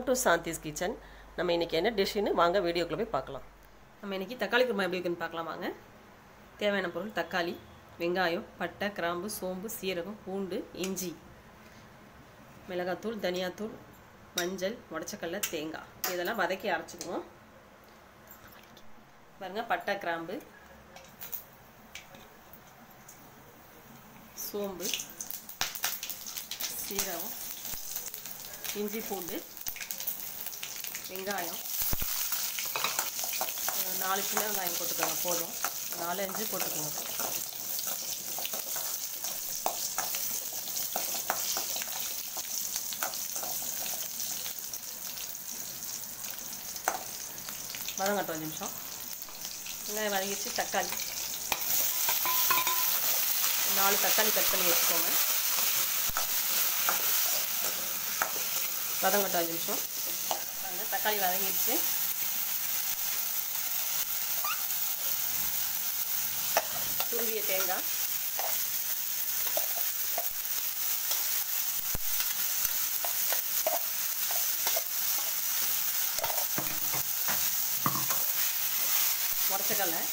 to Shanthi's kitchen நம்ம இன்றைக்கி என்ன டிஷ்ஷுன்னு வாங்க வீடியோக்குள்ளே போய் பார்க்கலாம் நம்ம இன்றைக்கி தக்காளி குருமா எப்படி இருக்குன்னு பார்க்கலாம் வாங்க தேவையான பொருள் தக்காளி வெங்காயம் பட்டை கிராம்பு சோம்பு சீரகம் பூண்டு இஞ்சி மிளகாத்தூள் தனியாத்தூள் மஞ்சள் உடச்சக்கல்ல தேங்காய் இதெல்லாம் வதக்கி அரைச்சிக்குவோம் பாருங்க பட்டை கிராம்பு சோம்பு சீரகம் இஞ்சி பூண்டு வெங்காயம் ஒரு நாலு சின்ன வெங்காயம் போட்டுக்கோங்க போதும் நாலு அஞ்சு போட்டுக்கோங்க வதங்கட்டும் அஞ்சு நிமிஷம் வெங்காயம் வதங்கிச்சு தக்காளி நாலு தக்காளி கட் பண்ணி வச்சுக்கோங்க வதங்கட்டும் அஞ்சு நிமிஷம் பாருங்க தக்காளி வதங்கிடுச்சு துருவிய தேங்காய் உடச்சக்கல்ல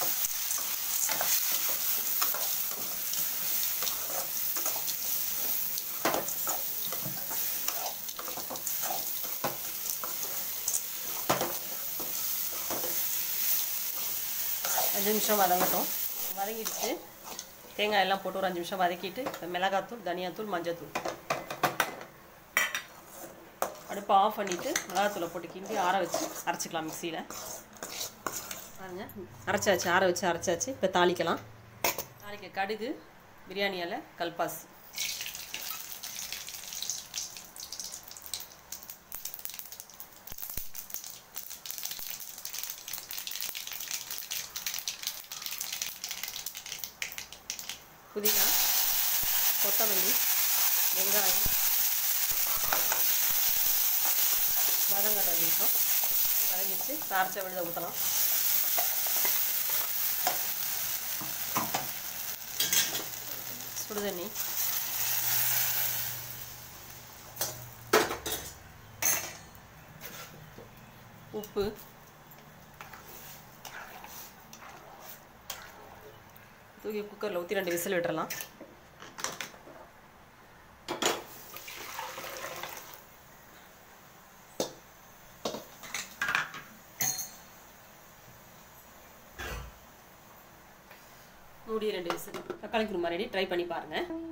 அஞ்சு நிமிஷம் வதங்கட்டும் வதங்கிடுச்சு தேங்காய் எல்லாம் போட்டு ஒரு அஞ்சு நிமிஷம் வதக்கிட்டு மிளகாத்தூள் தனியாத்தூள் மஞ்சத்தூள் அடுப்பை ஆஃப் பண்ணிவிட்டு மிளகாத்தூளை போட்டு கிண்டி ஆற வச்சு அரைச்சிக்கலாம் மிக்சியில் பாருங்க அரைச்சாச்சு ஆற வச்சு அரைச்சாச்சு இப்போ தாளிக்கலாம் தாளிக்க கடுகு பிரியாணி இலை கல்பாசி புதினா கொத்தமல்லி வெங்காயம் வதங்கட்ட நிமிஷம் வதங்கிடுச்சு சார்ச்ச விழுத ஊற்றலாம் சுடுதண்ணி உப்பு தூக்கி குக்கரில் ஊற்றி ரெண்டு விசில் விட்டுறலாம் மூடி ரெண்டு விசில் தக்காளி குருமா ரெடி ட்ரை பண்ணி பாருங்கள்